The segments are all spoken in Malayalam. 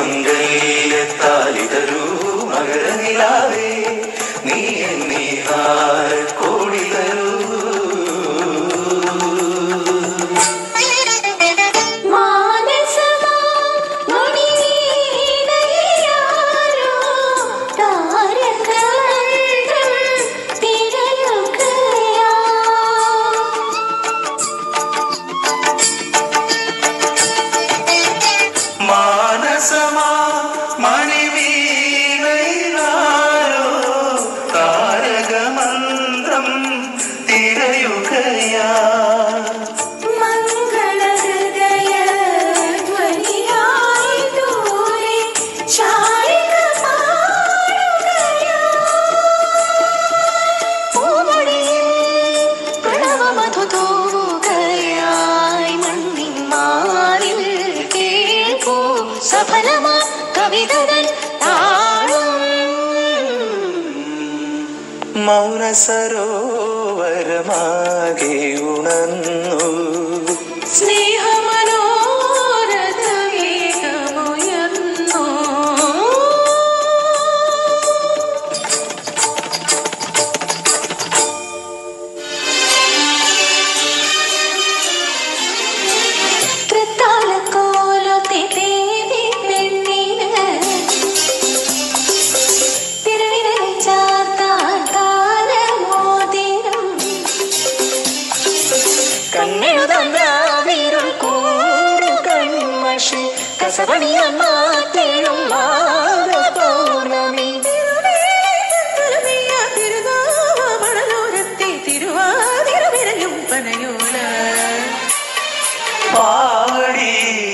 മംഗല്യത്താലി തരൂ മകരനിലാവേ നീ എന്നീ കോടി തരൂ മാനസമാ മണിവീണയാരോ താരകമന്ത്രം തിരയുകയാ മാനസമാ മണിവീണയിലാരോ താരകമന്ത്രം തിരയുകയാ മംഗളഹൃദയ ധ്വനിയായി ദൂരെ ചാരിക പാടുകയാ പൂമൊഴിയിൽ പ്രണവമധു തൂവുകയായി മണ്ണിൻ മാറിൽ കേൾക്കൂ സഫലമാ കവിതകൾ താഴും മൗന സരോവരമാകെ ഉണർന്നു സ്നേഹമനോരഥവേഗമുയർന്നു തൃത്താലക്കോലത്തെ ദേവി പെണ്ണിന് തിരുവിരലിൽ ചാർത്താൻ താരമോതിരം കണ്ണെഴുതന്നാവിരുൾ കൂടു കൺമഷി കസവണിയാൻ മാറ്റേഴും മാത പൗർണമി തിരുവാതിരവിരലും പനയോല പാടി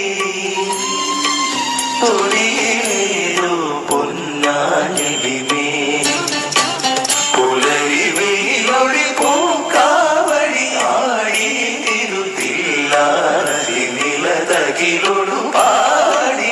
തൊടിയേലോ പൊന്നാഞ്ഞി വിമേനി പുലരി വെയിലൊളി പൂക്കാവടി ആടി തിരുത്തില്ലാതി നിലതകിലൊടു പാടി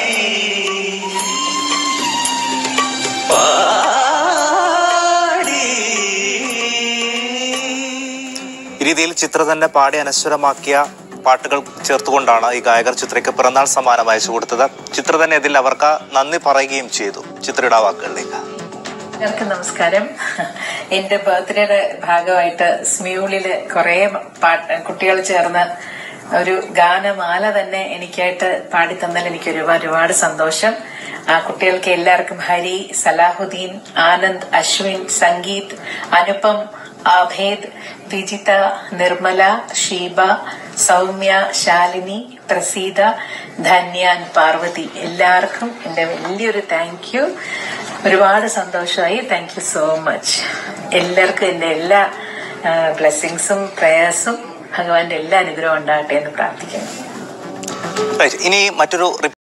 പാടി ഈ രീതിയിൽ ചിത്ര തന്നെ പാടി അനശ്വരമാക്കിയ പാട്ടുകൾ ചേർത്തുകൊണ്ടാണ് ഈ ഗായകർ ചിത്രയ്ക്ക് പിറന്നാൾ സമ്മാനം അയച്ചു കൊടുത്തത് ചിത്ര തന്നെ ഇതിൽ അവർക്ക് നന്ദി പറയുകയും ചെയ്തു ചിത്രയുടെ ആ വാക്കുകളിലേക്ക് എല്ലാവർക്കും നമസ്കാരം എന്റെ ബർത്ത്ഡേയുടെ ഭാഗമായിട്ട് സ്മ്യൂളില് കുറെ പാട്ട് കുട്ടികൾ ചേർന്ന് ഒരു ഗാനമാല തന്നെ എനിക്കായിട്ട് പാടി തന്നതിൽ എനിക്ക് ഒരുപാട് ഒരുപാട് സന്തോഷം ആ കുട്ടികൾക്ക് എല്ലാവർക്കും ഹരി സലാഹുദ്ദീൻ ആനന്ദ് അശ്വിൻ സംഗീത് അനുപം ആഭേദ് വിജിത നിർമ്മല ഷീബ സൗമ്യ ശാലിനി പ്രസീത ധന്യാൻ പാർവതി എല്ലാവർക്കും എന്റെ വലിയൊരു താങ്ക് യു ഒരുപാട് സന്തോഷമായി താങ്ക് യു സോ മച്ച് എല്ലാവർക്കും എന്റെ എല്ലാ ബ്ലെസ്സിങ്സും പ്രേയേഴ്സും ഭഗവാന്റെ എല്ലാ അനുഗ്രഹവും ഉണ്ടാകട്ടെ എന്ന് പ്രാർത്ഥിക്കുന്നു Right. ഇനി മറ്റൊരു